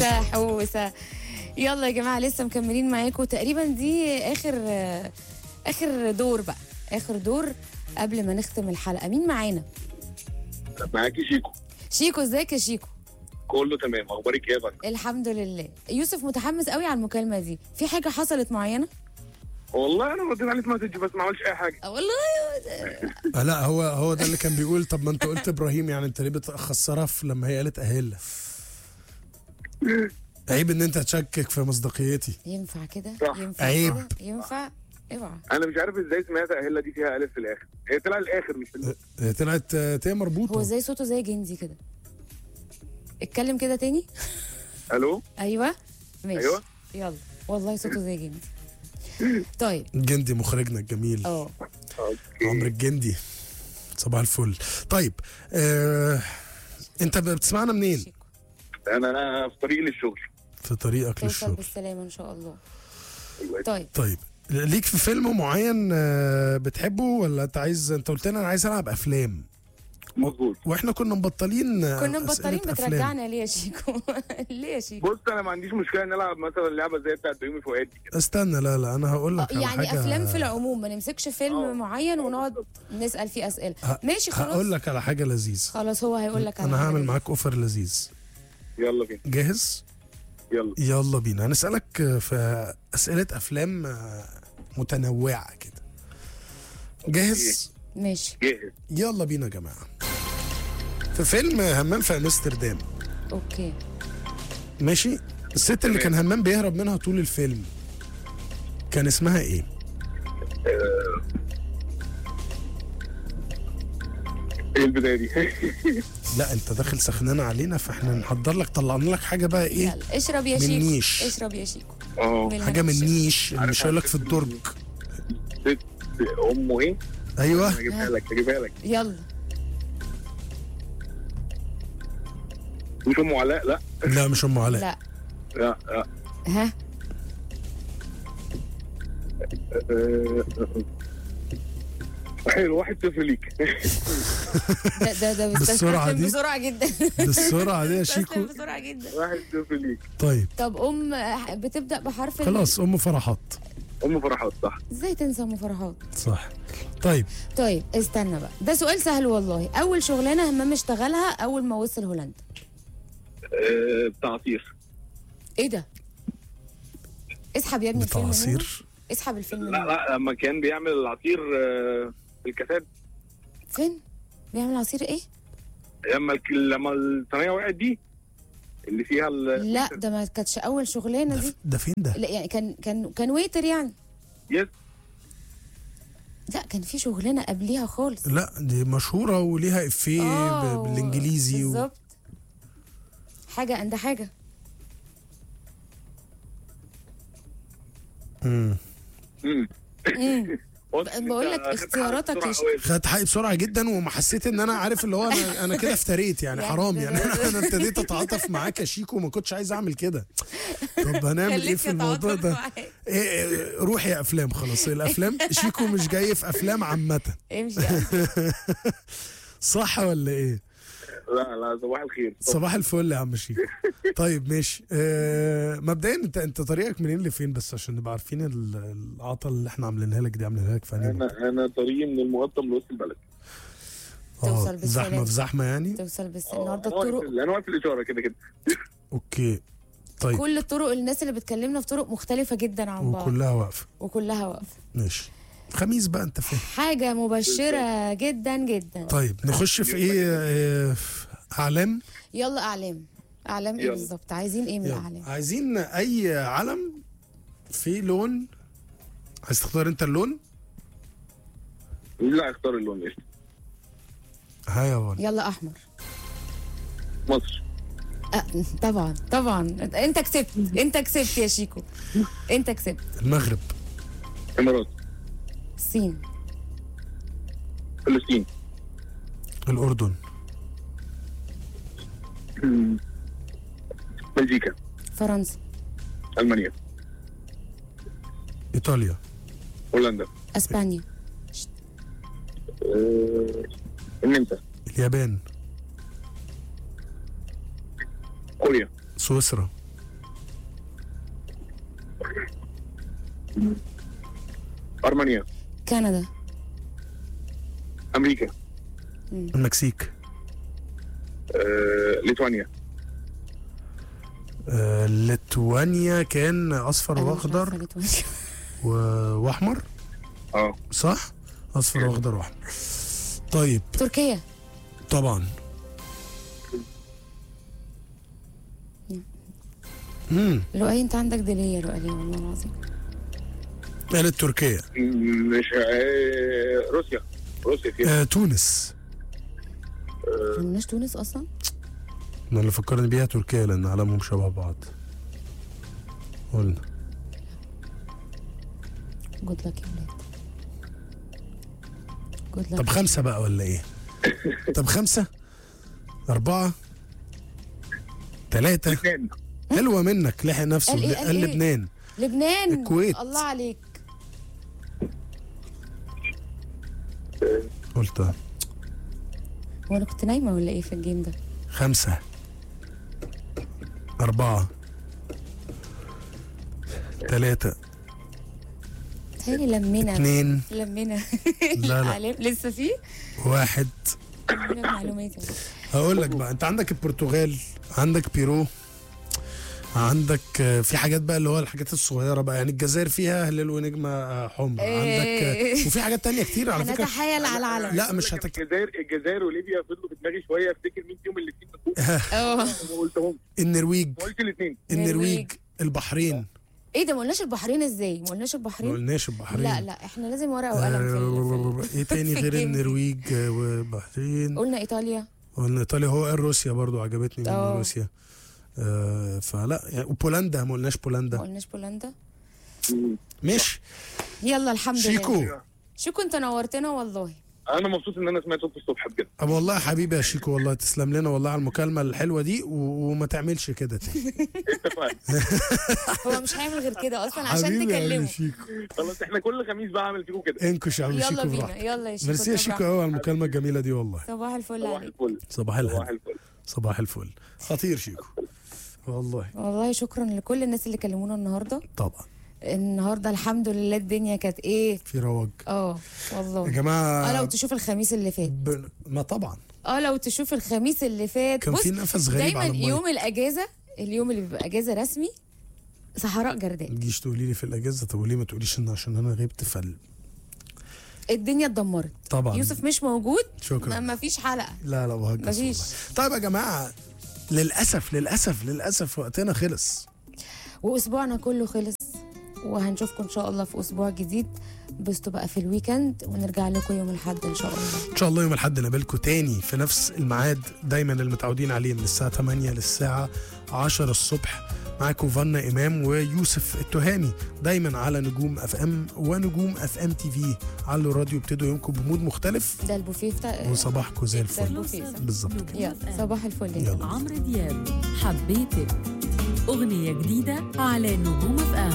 حوسه حوسه يلا يا جماعه لسه مكملين معاكم تقريبا دي اخر آه، اخر دور بقى اخر دور قبل ما نختم الحلقه مين معانا معاكي شيكو شيكو ازيك يا شيكو كله تمام اخبارك ايه يا فندم الحمد لله يوسف متحمس قوي على المكالمه دي في حاجه حصلت معينه والله انا رديت عليك مسج بس ما عملتش اي حاجه آه، والله آه لا هو هو ده اللي كان بيقول طب ما انت قلت ابراهيم يعني انت ليه بتخسرها في لما هي قالت اهله عيب ان انت تشكك في مصداقيتي ينفع كده صح. ينفع عيب. كده؟ ينفع اوعى انا مش عارف ازاي سمعت اهله دي فيها الف في الاخر هي طلع الاخر مش في النص. آه، طلعت آه، تيه هو مربوطه زي صوته زي جندي كده اتكلم كده تاني الو ايوه ماشي أيوة. يلا والله صوته زي جندي طيب جندي مخرجنا الجميل اه اوكي عمرو الجندي صباح الفل طيب آه انت بتسمعنا منين شيكو. انا انا في طريقي للشغل في طريقك توصل للشغل بالسلامه ان شاء الله أيوة. طيب طيب ليك في فيلم معين آه، بتحبه ولا انت عايز انت قلت لنا انا عايز العب افلام مظبوط واحنا كنا مبطلين آه، كنا مبطلين أسئلة أفلام. بترجعنا ليه يا شيكو ليه يا شيكو بص انا ما عنديش مشكله نلعب مثلا لعبه زي بتاعت بيومي فؤاد دي كده استنى لا لا انا هقول آه، لك على يعني حاجة افلام في العموم ما نمسكش فيلم آه. معين ونقعد نسال فيه اسئله ه- ماشي خلاص هقول لك على حاجه لذيذ خلاص هو هيقول لك على انا حاجة هعمل دي. معاك اوفر لذيذ يلا بينا جاهز يلا يلا بينا هنسالك آه، في اسئله افلام آه، متنوعه كده جاهز ماشي جاهز يلا بينا يا جماعه في فيلم همام في امستردام اوكي ماشي الست اللي كان همام بيهرب منها طول الفيلم كان اسمها ايه ايه البدايه دي لا انت داخل سخنان علينا فاحنا نحضر لك طلعنا لك حاجه بقى ايه يلا اشرب يا من شيكو نيش. اشرب يا شيكو اه من حاجه من الهنا نيش اللي مش هقول لك في الدرج ست امه ايه ايوه هجيبها لك هجيبها لك يلا مش ام علاء لا لا مش ام علاء لا لا لا ها آه، حلو واحد صفر ليك ده ده ده بالسرعة بتستسلم دي؟ بسرعه جدا بالسرعه دي يا بتستسلم شيكو بسرعه جدا واحد صفر ليك طيب طب ام بتبدا بحرف ال- خلاص ام فرحات ام فرحات صح ازاي تنسى ام فرحات صح طيب طيب استنى بقى ده سؤال سهل والله اول شغلانه همام اشتغلها اول ما وصل هولندا آه، بتاع عصير ايه ده اسحب يا ابني بتاع الفيلم منه عصير اسحب الفيلم لا منه لا لما كان بيعمل العصير آه، في الكاسات فين بيعمل عصير ايه لما الك- لما الصينيه وقعت دي اللي فيها ال... لا ده ما كانتش اول شغلانه ده, دي ف- ده فين ده لا يعني كان كان كان ويتر يعني يس لا كان في شغلانه قبليها خالص لا دي مشهوره وليها افيه آه، ب- بالانجليزي و... بالظبط حاجه عند حاجه مم. مم. مم. واضح إن بقول أنت لك خدت اختياراتك حقك يا بسرعة أوي. خدت حقي بسرعه جدا وما حسيت ان انا عارف اللي هو انا انا كده افتريت يعني يعني حرام ده- يعني ده- انا انا ابتديت اتعاطف معاك يا شيكو وما كنتش عايز اعمل كده طب هنعمل ايه خليك في الموضوع أتعاطف ده معاك. إيه إيه روح يا افلام خلاص الافلام شيكو مش جاي في افلام عامه امشي صح ولا ايه لا لا صباح الخير صباح الفل يا عم شيكو طيب ماشي آه مبدئيا انت انت طريقك منين لفين بس عشان نبقى عارفين ال- العطل اللي احنا عاملينها لك دي عاملينها لك في أنهي منطقة؟ انا انا طريقي من المقطم لوسط البلد توصل اه بالسلامة. زحمه في زحمه يعني توصل بس آه، النهارده أنا واقف الطرق في- انا واقف في الاشاره كده كده اوكي طيب كل الطرق الناس اللي بتكلمنا في طرق مختلفة جدا عن بعض وكلها واقفه وكلها واقفة ماشي خميس بقى انت فاهم حاجة مبشرة جدا جدا طيب نخش في ايه آه، في اعلام يلا أعلام أعلام إيه يلا. بالظبط عايزين إيه من يلا. الأعلام عايزين اي علم في لون عايز تختار انت اللون لا اختار اللون ايش ها يا ولد يلا أحمر مصر أه طبعا طبعا أنت كسبت أنت كسبت يا شيكو أنت كسبت المغرب امارات الصين فلسطين الاردن بلجيكا فرنسا المانيا ايطاليا هولندا أسبانيا آه، النمسا اليابان كوريا سويسرا ارمينيا كندا امريكا المكسيك آه، ليتوانيا آه، ليتوانيا كان اصفر أنا مش واخضر عارفة ليتوانيا. و... واحمر اه صح اصفر واخضر واحمر طيب تركيا طبعا امم لؤي انت عندك دلية لؤي والله العظيم قالت تركيا م- مش آه، روسيا روسيا فيها آه، تونس ما قلناش تونس اصلا انا اللي فكرني بيها تركيا لان علامهم شبه بعض قلنا جود لك يا ولاد جود لك طب خمسة بقى ولا ايه طب خمسة أربعة ثلاثة لبنان حلوة منك لحق نفسه قال إيه؟ قال, قال إيه؟ لبنان لبنان الكويت. الله عليك قلت هو انا كنت نايمه ولا ايه في الجيم ده خمسة أربعة ثلاثة تهيألي لمينا اثنين لمينا لا لا علم- لسه في واحد لمينا معلومات هقول لك بقى انت عندك البرتغال عندك بيرو عندك آه، في حاجات بقى اللي هو الحاجات الصغيره بقى يعني الجزائر فيها هلال ونجمه آه، حمر عندك آه، إيه. وفي حاجات تانية كتير على فكره هنتحايل على العلم لا مش هتك... الجزائر الجزائر وليبيا فضلوا في دماغي شويه افتكر مين فيهم الاثنين اه ما قلتهم النرويج ما قلت الاثنين النرويج البحرين ايه ده ما قلناش البحرين ازاي ما قلناش ما البحرين قلناش البحرين لا لا احنا لازم ورقه وقلم في, ال- في, ال- ايه تاني في غير الجيم دي. النرويج آه، والبحرين قلنا ايطاليا قلنا ايطاليا هو قال روسيا برضو عجبتني من اه. روسيا آه فلا يعني وبولندا ما قلناش ما بولندا قلناش بولندا ماشي يلا الحمد شيكو لله شيكو انت نورتنا والله انا مبسوط ان انا سمعت صوت الصبح بجد طب والله يا حبيبي يا شيكو والله تسلم لنا والله على المكالمه الحلوه دي و... وما تعملش كده تاني اتفقنا هو مش هيعمل غير كده اصلا عشان حبيبي يا تكلمه شيكو خلاص احنا كل خميس بقى اعمل فيكم كده انكش يا عم يلا شيكو بينا براحتك يلا يا شيكو ميرسي يا انت شيكو براحتك. قوي على المكالمه الجميله دي والله صباح الفل صباح عليك الفل صباح صباح الهنا الفل صباح الفل خطير شيكو والله والله شكرا لكل الناس اللي كلمونا النهارده طبعا النهارده الحمد لله الدنيا كانت ايه في رواج اه يا والله جماعه اه لو تشوف الخميس اللي فات ب... ما طبعا اه لو تشوف الخميس اللي فات كان بص في نفس غريب دايما على المايك يوم الاجازه اليوم اللي بيبقى اجازه رسمي صحراء جرداء ما تجيش تقولي لي في الاجازه طب وليه ما تقوليش ان عشان انا غبت فل الدنيا اتدمرت طبعا يوسف مش موجود شكرا ما ما فيش حلقه لا لا بهجس مفيش. والله. طيب يا جماعه للاسف للاسف للاسف وقتنا خلص واسبوعنا كله خلص وهنشوفكم ان شاء الله في اسبوع جديد بسطوا بقى في الويكند ونرجع لكم يوم الاحد ان شاء الله ان شاء الله يوم الاحد نقابلكم تاني في نفس الميعاد دايما المتعودين عليه من الساعه 8 للساعه 10 الصبح معاكم فانا امام ويوسف التهامي دايما على نجوم اف ام ونجوم اف ام تي في على الراديو ابتدوا يومكم بمود مختلف ده البوفيه بتاع وصباحكم زي ده الفل البوفيه صح؟ بالظبط كده يلا صباح الفل يلا. يلا عمرو دياب حبيتك أغنية جديدة على نجوم اف ام